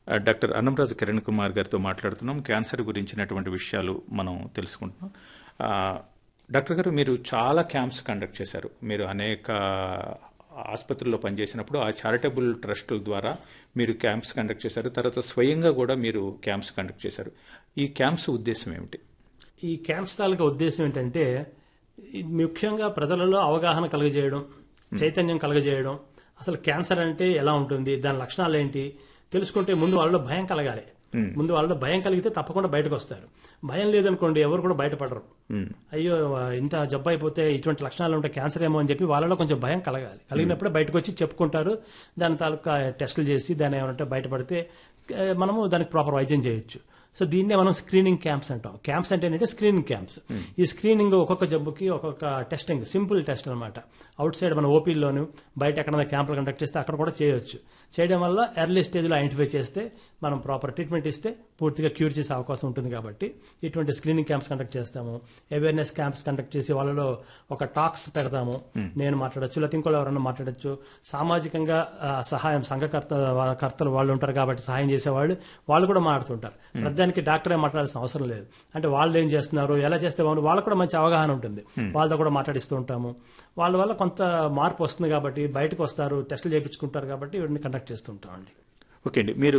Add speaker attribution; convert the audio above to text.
Speaker 1: ఆ, డాక్టర్ అన్నంరాజు కిరణ్ కుమార్ గారితో మాట్లాడుతున్నాం క్యాన్సర్ గురించినటువంటి విషయాలు మనం తెలుసుకుంటున్నాం ఆ, డాక్టర్ గారు మీరు చాలా క్యాంప్స్ కండక్ట్ చేశారు మీరు అనేక ఆసుపత్రుల్లో పనిచేసినప్పుడు ఆ చారిటబుల్ ట్రస్టుల ద్వారా మీరు క్యాంప్స్ కండక్ట్ చేశారు తర్వాత స్వయంగా కూడా మీరు క్యాంప్స్ కండక్ట్ చేశారు ఈ క్యాంప్స్ ఉద్దేశం ఏమిటి
Speaker 2: ఈ క్యాంప్స్ తాలూకా ఉద్దేశం ఏంటంటే ఇది ముఖ్యంగా ప్రజలలో అవగాహన కలగజేయడం చైతన్యం కలగజేయడం అసలు క్యాన్సర్ అంటే ఎలా ఉంటుంది దాని లక్షణాలు ఏంటి తెలుసుకుంటే ముందు వాళ్ళలో భయం కలగాలి ముందు వాళ్ళలో భయం కలిగితే తప్పకుండా బయటకు వస్తారు భయం లేదనుకోండి ఎవరు కూడా బయటపడరు అయ్యో ఇంత జబ్బు అయిపోతే ఇటువంటి లక్షణాలు ఉంటే క్యాన్సర్ ఏమో అని చెప్పి వాళ్ళలో కొంచెం భయం కలగాలి కలిగినప్పుడే బయటకు వచ్చి చెప్పుకుంటారు దాని తాలూకా టెస్టులు చేసి దాని ఏమంటే బయటపడితే ఆ, మనము దానికి ప్రాపర్ వైద్యం చేయొచ్చు సో దీన్నే మనం స్క్రీనింగ్ క్యాంప్స్ అంటాం క్యాంప్స్ అంటే ఏంటంటే స్క్రీనింగ్ క్యాంప్స్ ఈ స్క్రీనింగ్ ఒక్కొక్క జబ్బుకి ఒక్కొక్క టెస్టింగ్ సింపుల్ టెస్ట్ అనమాట అవుట్ సైడ్ మన ఓపీల్లోను బయట ఎక్కడైనా క్యాంపులు కండక్ట్ చేస్తే అక్కడ కూడా చేయొచ్చు చేయడం వల్ల ఎర్లీ స్టేజ్లో ఐడెంటిఫై చేస్తే మనం ప్రాపర్ ట్రీట్మెంట్ ఇస్తే పూర్తిగా క్యూర్ చేసే అవకాశం ఉంటుంది కాబట్టి ఇటువంటి స్క్రీనింగ్ క్యాంప్స్ కండక్ట్ చేస్తాము అవేర్నెస్ క్యాంప్స్ కండక్ట్ చేసి వాళ్ళలో ఒక టాక్స్ పెడతాము నేను మాట్లాడొచ్చు లేకపోతే ఇంకోళ్ళు ఎవరైనా మాట్లాడొచ్చు సామాజికంగా ఆ, సహాయం సంఘకర్త వా- కర్తలు వాళ్ళు ఉంటారు కాబట్టి సహాయం చేసేవాళ్ళు వాళ్ళు కూడా మాట్లాడుతుంటారు ప్రతిదానికి డాక్టరే మాట్లాడాల్సిన అవసరం లేదు అంటే వాళ్ళు ఏం చేస్తున్నారు ఎలా చేస్తే బాగుంది వాళ్ళకు కూడా మంచి అవగాహన ఉంటుంది వాళ్ళతో కూడా మాట్లాడిస్తూ ఉంటాము వాళ్ళ వల్ల కొంత మార్పు వస్తుంది కాబట్టి బయటకు వస్తారు టెస్టులు చేయించుకుంటారు కాబట్టి వీటిని కండక్ట్ చేస్తుంటామండి
Speaker 1: ఓకే అండి మీరు